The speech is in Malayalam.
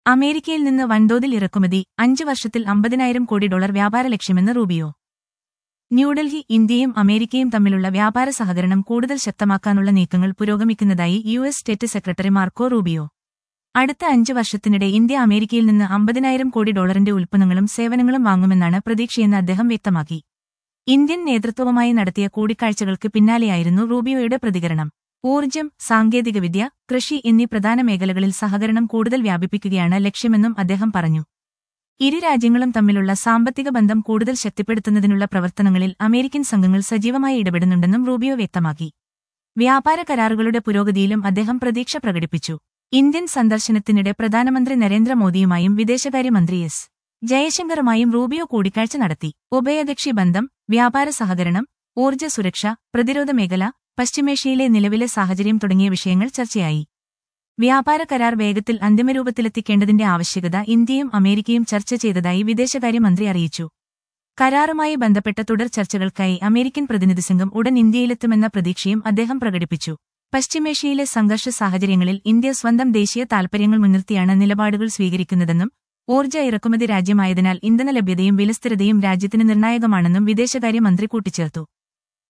അമേരിക്കയിൽ നിന്ന് വൻതോതിൽ ഇറക്കുമതി അഞ്ച് വർഷത്തിൽ അമ്പതിനായിരം കോടി ഡോളർ വ്യാപാര ലക്ഷ്യമെന്ന് റൂബിയോ ന്യൂഡൽഹി ഇന്ത്യയും അമേരിക്കയും തമ്മിലുള്ള വ്യാപാര സഹകരണം കൂടുതൽ ശക്തമാക്കാനുള്ള നീക്കങ്ങൾ പുരോഗമിക്കുന്നതായി U S state secretary Marco Rubio അടുത്ത അഞ്ച് വർഷത്തിനിടെ ഇന്ത്യ അമേരിക്കയിൽ നിന്ന് അമ്പതിനായിരം കോടി ഡോളറിന്റെ ഉൽപ്പന്നങ്ങളും സേവനങ്ങളും വാങ്ങുമെന്നാണ് പ്രതീക്ഷയെന്ന് അദ്ദേഹം വ്യക്തമാക്കി ഇന്ത്യൻ നേതൃത്വവുമായി നടത്തിയ കൂടിക്കാഴ്ചകൾക്ക് പിന്നാലെയായിരുന്നു റൂബിയോയുടെ പ്രതികരണം ഊർജ്ജം സാങ്കേതികവിദ്യ കൃഷി എന്നീ പ്രധാന മേഖലകളിൽ സഹകരണം കൂടുതൽ വ്യാപിപ്പിക്കുകയാണ് ലക്ഷ്യമെന്നും അദ്ദേഹം പറഞ്ഞു ഇരു രാജ്യങ്ങളും തമ്മിലുള്ള സാമ്പത്തിക ബന്ധം കൂടുതൽ ശക്തിപ്പെടുത്തുന്നതിനുള്ള പ്രവർത്തനങ്ങളിൽ അമേരിക്കൻ സംഘങ്ങൾ സജീവമായി ഇടപെടുന്നുണ്ടെന്നും റൂബിയോ വ്യക്തമാക്കി വ്യാപാര കരാറുകളുടെ പുരോഗതിയിലും അദ്ദേഹം പ്രതീക്ഷ പ്രകടിപ്പിച്ചു ഇന്ത്യൻ സന്ദർശനത്തിനിടെ പ്രധാനമന്ത്രി നരേന്ദ്രമോദിയുമായും വിദേശകാര്യമന്ത്രി എസ് ജയശങ്കറുമായും റൂബിയോ കൂടിക്കാഴ്ച നടത്തി ഉഭയകക്ഷി ബന്ധം വ്യാപാര സഹകരണം ഊർജ്ജ സുരക്ഷ പ്രതിരോധ മേഖല പശ്ചിമേഷ്യയിലെ നിലവിലെ സാഹചര്യം തുടങ്ങിയ വിഷയങ്ങൾ ചർച്ചയായി വ്യാപാര കരാർ വേഗത്തിൽ അന്തിമരൂപത്തിലെത്തിക്കേണ്ടതിന്റെ ആവശ്യകത ഇന്ത്യയും അമേരിക്കയും ചർച്ച ചെയ്തതായി വിദേശകാര്യമന്ത്രി അറിയിച്ചു കരാറുമായി ബന്ധപ്പെട്ട തുടർ ചർച്ചകൾക്കായി അമേരിക്കൻ പ്രതിനിധി സംഘം ഉടൻ ഇന്ത്യയിലെത്തുമെന്ന പ്രതീക്ഷയും അദ്ദേഹം പ്രകടിപ്പിച്ചു പശ്ചിമേഷ്യയിലെ സംഘർഷ സാഹചര്യങ്ങളിൽ ഇന്ത്യ സ്വന്തം ദേശീയ താൽപര്യങ്ങൾ മുൻനിർത്തിയാണ് നിലപാടുകൾ സ്വീകരിക്കുന്നതെന്നും ഊർജ്ജ ഇറക്കുമതി രാജ്യമായതിനാൽ ഇന്ധന ലഭ്യതയും വിലസ്ഥിരതയും രാജ്യത്തിന് നിർണായകമാണെന്നും വിദേശകാര്യമന്ത്രി കൂട്ടിച്ചേർത്തു